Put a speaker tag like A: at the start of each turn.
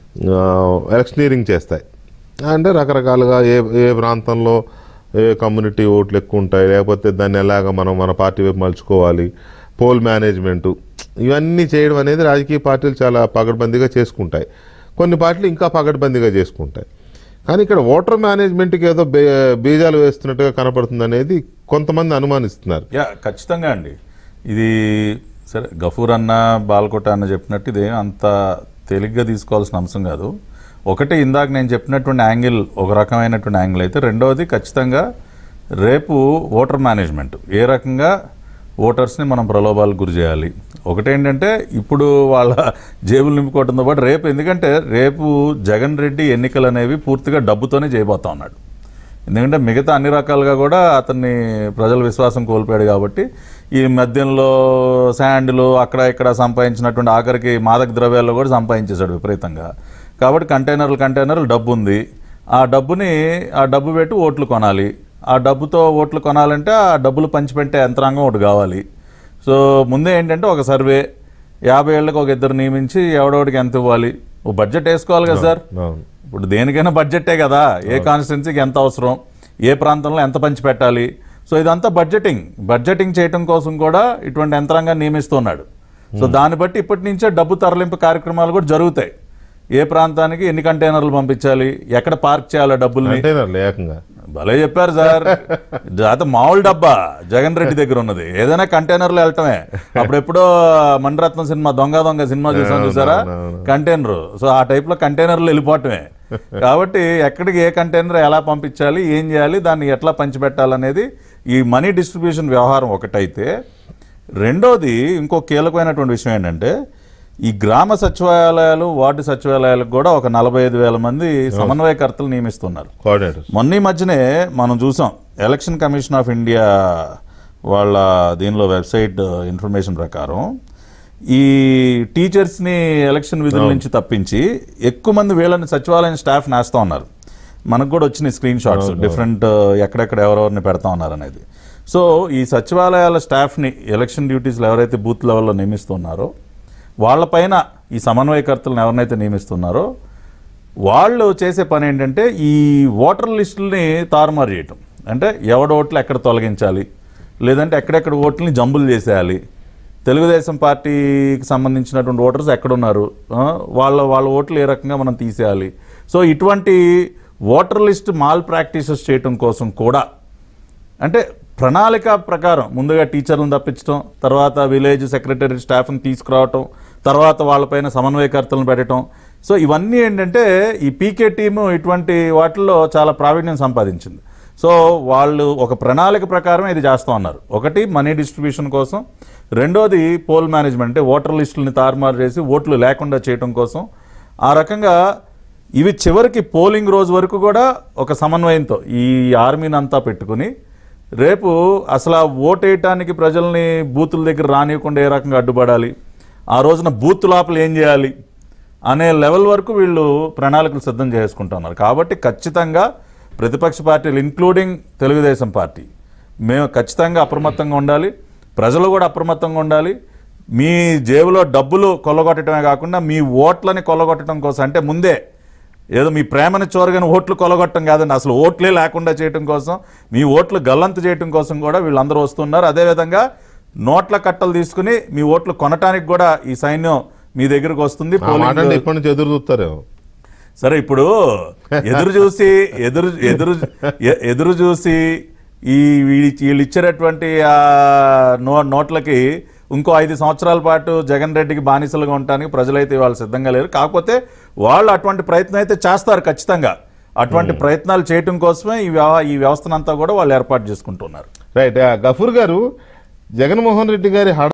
A: electioneering చేస్తాయి అంటే రకరకాలుగా ఏ ఏ ప్రాంతంలో ఏ కమ్యూనిటీ ఓట్లు ఎక్కువ ఉంటాయి లేకపోతే దాన్ని ఎలాగ మనం మన పార్టీ వైపు మలుచుకోవాలి పోల్ మేనేజ్మెంటు ఇవన్నీ చేయడం అనేది రాజకీయ పార్టీలు చాలా పగడ్బందీగా చేసుకుంటాయి కొన్ని పార్టీలు ఇంకా పగడ్బందీగా చేసుకుంటాయి కానీ ఇక్కడ ఓటర్ మేనేజ్మెంట్కి ఏదో బే బీజాలు వేస్తున్నట్టుగా కనపడుతుంది అనేది కొంతమంది అనుమానిస్తున్నారు
B: యా ఖచ్చితంగా అండి ఇది సరే గఫూర్ అన్న బాల్కోట అన్న చెప్పినట్టు ఇది అంత తేలిగ్గా తీసుకోవాల్సిన అంశం కాదు ఒకటి ఇందాక నేను చెప్పినటువంటి యాంగిల్ ఒక రకమైనటువంటి యాంగిల్ అయితే రెండవది ఖచ్చితంగా రేపు ఓటర్ మేనేజ్మెంట్ ఏ రకంగా ఓటర్స్ని మనం ప్రలోభాలకు గురి చేయాలి ఒకటేంటంటే ఇప్పుడు వాళ్ళ జేబులు నింపుకోవడంతో పాటు రేపు ఎందుకంటే రేపు జగన్ రెడ్డి ఎన్నికలు అనేవి పూర్తిగా డబ్బుతోనే చేయబోతా ఉన్నాడు ఎందుకంటే మిగతా అన్ని రకాలుగా కూడా అతన్ని ప్రజల విశ్వాసం కోల్పోయాడు కాబట్టి ఈ మద్యంలో శాండ్లు అక్కడ ఇక్కడ సంపాదించినటువంటి ఆఖరికి మాదక ద్రవ్యాల్లో కూడా సంపాదించేశాడు విపరీతంగా కాబట్టి కంటైనర్లు కంటైనర్లు డబ్బు ఉంది ఆ డబ్బుని ఆ డబ్బు పెట్టి ఓట్లు కొనాలి ఆ డబ్బుతో ఓట్లు కొనాలంటే ఆ డబ్బులు పంచిపెట్టే యంత్రాంగం ఒకటి కావాలి సో ముందే ఏంటంటే ఒక సర్వే యాభై ఏళ్ళకి ఒక ఇద్దరు నియమించి ఎవడోడికి ఎంత ఇవ్వాలి ఓ బడ్జెట్ వేసుకోవాలి కదా సార్
A: అవును
B: ఇప్పుడు దేనికైనా బడ్జెట్టే కదా ఏ కాన్స్టిట్యున్సీకి ఎంత అవసరం ఏ ప్రాంతంలో ఎంత పంచి పెట్టాలి సో ఇదంతా బడ్జెటింగ్ బడ్జెటింగ్ చేయటం కోసం కూడా ఇటువంటి యంత్రాంగాన్ని నియమిస్తున్నాడు సో దాన్ని బట్టి ఇప్పటి నుంచే డబ్బు తరలింపు కార్యక్రమాలు కూడా జరుగుతాయి ఏ ప్రాంతానికి ఎన్ని కంటైనర్లు పంపించాలి ఎక్కడ పార్క్ చేయాలి ఆ డబ్బుల్ని
A: కంటైనర్లు ఏకంగా
B: భలే చెప్పారు సార్ అది మామూలు డబ్బా జగన్ రెడ్డి దగ్గర ఉన్నది ఏదైనా కంటైనర్లో వెళ్ళటమే అప్పుడెప్పుడో మణిరత్నం సినిమా దొంగ దొంగ సినిమా చూసాం చూసారా కంటైనర్ సో ఆ టైప్ లో కంటైనర్లు వెళ్ళిపోవటమే కాబట్టి ఎక్కడికి ఏ కంటైనర్ ఎలా పంపించాలి ఏం చేయాలి దాన్ని ఎట్లా పంచిపెట్టాలనేది ఈ మనీ డిస్ట్రిబ్యూషన్ వ్యవహారం ఒకటైతే రెండోది ఇంకో కీలకమైనటువంటి విషయం ఏంటంటే ఈ గ్రామ సచివాలయాలు వార్డు సచివాలయాలకు కూడా ఒక నలభై ఐదు వేల మంది సమన్వయకర్తలు నియమిస్తున్నారు
A: కోఆర్డినేటర్స్
B: మొన్న ఈ మధ్యనే మనం చూసాం ఎలక్షన్ కమిషన్ ఆఫ్ ఇండియా వాళ్ళ దీనిలో వెబ్సైట్ ఇన్ఫర్మేషన్ ప్రకారం ఈ టీచర్స్ని ఎలక్షన్ విధుల నుంచి తప్పించి ఎక్కువ మంది వీళ్ళని సచివాలయం స్టాఫ్ నేస్తా ఉన్నారు మనకు కూడా వచ్చినాయి స్క్రీన్ షాట్స్ డిఫరెంట్ ఎక్కడెక్కడ ఎవరెవరిని పెడతా ఉన్నారు అనేది సో ఈ సచివాలయాల స్టాఫ్ని ఎలక్షన్ డ్యూటీస్లో ఎవరైతే బూత్ లెవెల్లో నియమిస్తున్నారో వాళ్ళపైన ఈ సమన్వయకర్తలను ఎవరినైతే నియమిస్తున్నారో వాళ్ళు చేసే పని ఏంటంటే ఈ ఓటర్ లిస్టుల్ని తారుమారు చేయటం అంటే ఎవడ ఓట్లు ఎక్కడ తొలగించాలి లేదంటే ఎక్కడెక్కడ ఓట్లని జంబులు చేసేయాలి తెలుగుదేశం పార్టీకి సంబంధించినటువంటి ఓటర్స్ ఎక్కడున్నారు ఆ, వాళ్ళ వాళ్ళ ఓట్లు ఏ రకంగా మనం తీసేయాలి సో ఇటువంటి ఓటర్ లిస్ట్ మాల్ ప్రాక్టీసెస్ చేయటం కోసం కూడా అంటే ప్రణాళిక ప్రకారం ముందుగా టీచర్లను తప్పించడం తర్వాత విలేజ్ సెక్రటరీ స్టాఫ్ని తీసుకురావటం తర్వాత వాళ్ళపైన సమన్వయకర్తలను పెట్టడం సో ఇవన్నీ ఏంటంటే ఈ పీకే టీము ఇటువంటి వాటిల్లో చాలా ప్రావీణ్యం సంపాదించింది సో వాళ్ళు ఒక ప్రణాళిక ప్రకారం ఇది చేస్తూ ఉన్నారు ఒకటి మనీ డిస్ట్రిబ్యూషన్ కోసం రెండోది పోల్ మేనేజ్మెంట్ అంటే ఓటర్ లిస్టులని తారుమారు చేసి ఓట్లు లేకుండా చేయటం కోసం ఆ రకంగా ఇవి చివరికి పోలింగ్ రోజు వరకు కూడా ఒక సమన్వయంతో ఈ ఆర్మీని అంతా పెట్టుకుని రేపు అసలు ఆ ఓటేయటానికి ప్రజల్ని బూతుల దగ్గర రానియకుండా ఏ రకంగా అడ్డుపడాలి ఆ రోజున బూత్ లోపల ఏం చేయాలి అనే లెవెల్ వరకు వీళ్ళు ప్రణాళికలు సిద్ధం చేసుకుంటున్నారు కాబట్టి ఖచ్చితంగా ప్రతిపక్ష పార్టీలు ఇంక్లూడింగ్ తెలుగుదేశం పార్టీ మేము ఖచ్చితంగా అప్రమత్తంగా ఉండాలి ప్రజలు కూడా అప్రమత్తంగా ఉండాలి మీ జేబులో డబ్బులు కొల్లగొట్టడమే కాకుండా మీ ఓట్లని కొల్లగొట్టడం కోసం అంటే ముందే ఏదో మీ ప్రేమని చోరగానే ఓట్లు కొలగొట్టడం కాదండి అసలు ఓట్లే లేకుండా చేయడం కోసం మీ ఓట్లు గల్లంతు చేయడం కోసం కూడా వీళ్ళందరూ వస్తున్నారు అదేవిధంగా నోట్ల కట్టలు తీసుకుని మీ ఓట్లు కొనటానికి కూడా ఈ సైన్యం మీ దగ్గరకు వస్తుంది
A: ఆ మాట
B: పోలింగ్
A: అంటే ఇప్పటి నుంచి ఎదురు చూస్తారేమో
B: సరే ఇప్పుడు ఎదురు చూసి ఎదురు ఎదురు ఎ- ఎదురు చూసి ఈ వీ- వీళ్ళు ఇచ్చేటటువంటి ఆ నో నోట్లకి ఇంకో ఐదు సంవత్సరాల పాటు జగన్ రెడ్డికి బానిసలుగా ఉండటానికి ప్రజలైతే వాళ్ళు సిద్ధంగా లేరు కాకపోతే వాళ్ళు అటువంటి ప్రయత్నం అయితే చేస్తారు ఖచ్చితంగా అటువంటి ప్రయత్నాలు చేయటం కోసమే ఈ వ్యవ ఈ వ్యవస్థనంతా కూడా వాళ్ళు ఏర్పాటు చేసుకుంటున్నారు
A: రైట్ ఆ, గఫూర్ గారు జగన్మోహన్ రెడ్డి గారి హడ